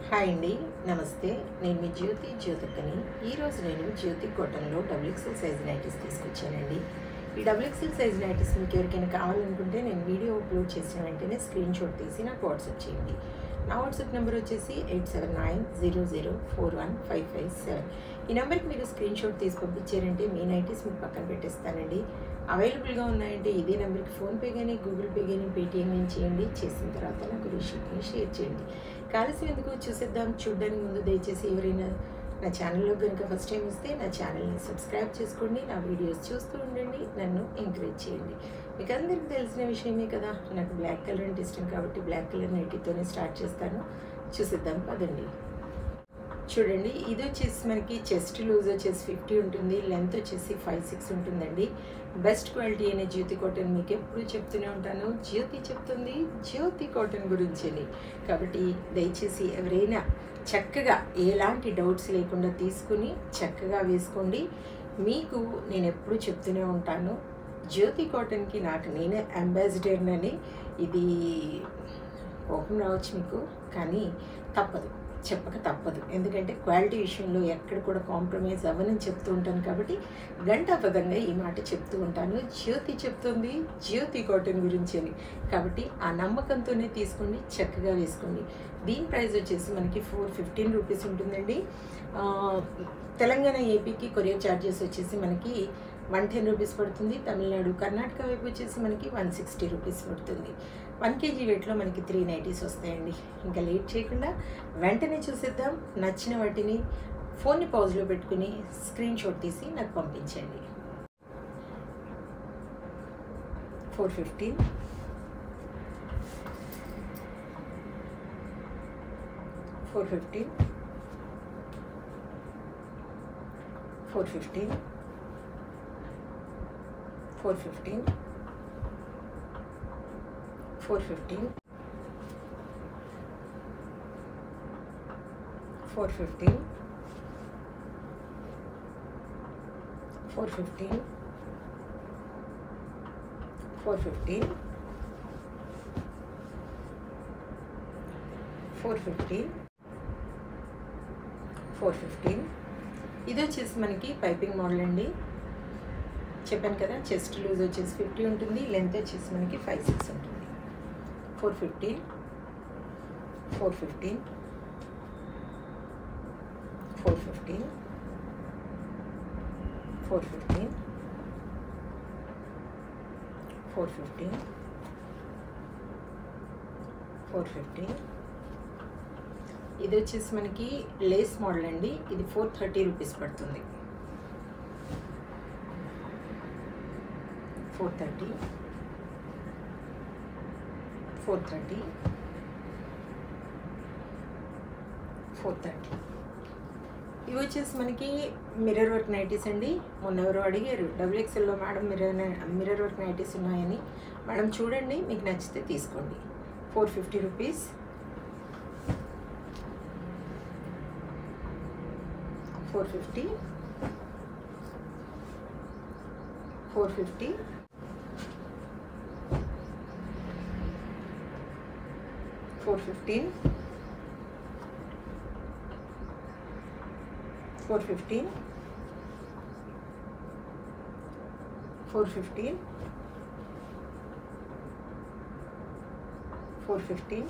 hi అండి నమస్తే నేను మీ జ్యోతి జ్యోతికని ఈరోజు నేను జ్యోతి కాటన్లో డబుల్ ఎక్సెల్ సైజ్ నైటీస్ తీసుకొచ్చానండి ఈ డబుల్ ఎక్సెల్ సైజ్ నైటీస్ మీకు ఎవరికైనా కావాలనుకుంటే నేను వీడియో అప్లోడ్ చేసిన వెంటనే స్క్రీన్ షాట్ తీసి నాకు వాట్సాప్ చేయండి నా వాట్సాప్ నెంబర్ వచ్చేసి eight seven nine zero zero four one five five seven ఈ నెంబర్కి మీరు స్క్రీన్ షాట్ తీసి పంపించారంటే మీ నైటీస్ మీకు పక్కన పెట్టేస్తానండి అవైలబుల్గా ఉన్నాయంటే ఇదే నెంబర్కి ఫోన్పే కానీ గూగుల్ పే కానీ పేటిఎం కానీ చేయండి చేసిన తర్వాత నాకు రిషీట్ని షేర్ చేయండి కాలస్యం ఎందుకు చూసేద్దాం చూడడానికి ముందు దయచేసి ఎవరైనా నా ఛానల్లో కనుక ఫస్ట్ టైం వస్తే నా ఛానల్ని సబ్స్క్రైబ్ చేసుకోండి నా వీడియోస్ చూస్తూ ఉండండి నన్ను ఎంకరేజ్ చేయండి మీకు అందరికీ తెలిసిన విషయమే కదా నాకు బ్లాక్ కలర్ అంటే ఇష్టం కాబట్టి బ్లాక్ కలర్ నైటీతోనే స్టార్ట్ చేస్తాను చూసేద్దాం పదండి చూడండి ఇది వచ్చేసి మనకి చెస్ట్ లూజ్ వచ్చేసి ఫిఫ్టీ ఉంటుంది లెంత్ వచ్చేసి ఫైవ్ సిక్స్ ఉంటుందండి బెస్ట్ క్వాలిటీ అయిన జ్యోతి కాటన్ మీకు ఎప్పుడు చెప్తూనే ఉంటాను జ్యోతి చెప్తుంది జ్యోతి కాటన్ గురించి కాబట్టి దయచేసి ఎవరైనా చక్కగా ఎలాంటి డౌట్స్ లేకుండా తీసుకుని చక్కగా వేసుకోండి మీకు నేను ఎప్పుడు చెప్తూనే ఉంటాను జ్యోతి కాటన్కి నాకు నేనే అంబాసిడర్నని ఇది కోపం రావచ్చు మీకు కానీ తప్పదు చెప్పక తప్పదు ఎందుకంటే క్వాలిటీ విషయంలో ఎక్కడ కూడా కాంప్రమైజ్ అవ్వనని చెప్తూ ఉంటాను కాబట్టి గంటాపదంగా ఈ మాట చెప్తూ ఉంటాను జ్యోతి చెప్తుంది జ్యోతి కాటన్ గురించి అని కాబట్టి ఆ నమ్మకంతోనే తీసుకోండి చక్కగా వేసుకోండి దీని ప్రైస్ వచ్చేసి మనకి ఫోర్ ఫిఫ్టీన్ రూపీస్ ఉంటుందండి ఆ, తెలంగాణ ఏపీకి కొరియర్ ఛార్జెస్ వచ్చేసి మనకి వన్ టెన్ రూపీస్ పడుతుంది తమిళనాడు కర్ణాటక వైపు వచ్చేసి మనకి వన్ సిక్స్టీ రూపీస్ పడుతుంది వన్ కేజీ వెయిట్లో మనకి త్రీ నైటీస్ వస్తాయండి ఇంకా లేట్ చేయకుండా వెంటనే చూసేద్దాం నచ్చిన వాటిని ఫోన్ని పాజ్లో పెట్టుకుని స్క్రీన్ షాట్ తీసి నాకు పంపించండి four fifteen four fifteen four fifteen four fifteen four fifteen four fifteen four fifteen four fifteen four fifteen four fifteen ఇది వచ్చేసి మనకి పైపింగ్ మోడల్ అండి చెప్పాను కదా చెస్ట్ లూజ్ వచ్చేసి ఫిఫ్టీ ఉంటుంది లెంత్ వచ్చేసి మనకి ఫైవ్ సిక్స్ ఉంటుంది four fifteen four fifteen four fifteen four fifteen four fifteen four fifteen ఇది వచ్చేసి మనకి లేస్ మోడల్ అండి ఇది ఫోర్ థర్టీ రూపీస్ పడుతుంది four thirty four thirty four thirty ఇవి వచ్చేసి మనకి మిర్రర్ వర్క్ నైటీస్ అండి మొన్న ఎవరో అడిగారు డబుల్ ఎక్స్ఎల్లో madam mirror mirror work nighties ఉన్నాయని మేడం చూడండి మీకు నచ్చితే తీసుకోండి four fifty rupees four fifty four fifty four fifteen four fifteen four fifteen four fifteen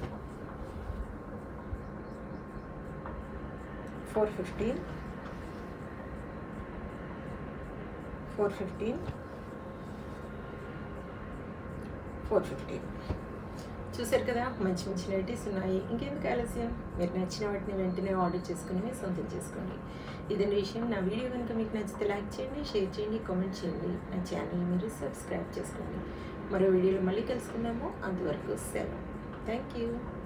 four fifteen four fifteen four fifteen చూసారు కదా మంచి మంచి నైటీస్ ఉన్నాయి ఇంకెందుకు ఆలస్యం మీరు నచ్చిన వాటిని వెంటనే ఆర్డర్ చేసుకుని మీరు సొంతం చేసుకోండి ఇదండి విషయం నా వీడియో కనుక మీకు నచ్చితే లైక్ చేయండి షేర్ చేయండి కామెంట్ చేయండి నా ఛానల్ మీరు సబ్స్క్రైబ్ చేసుకోండి మరో వీడియోలో మళ్ళీ కలుసుకుందాము అంతవరకు సెలవు థ్యాంక్ యూ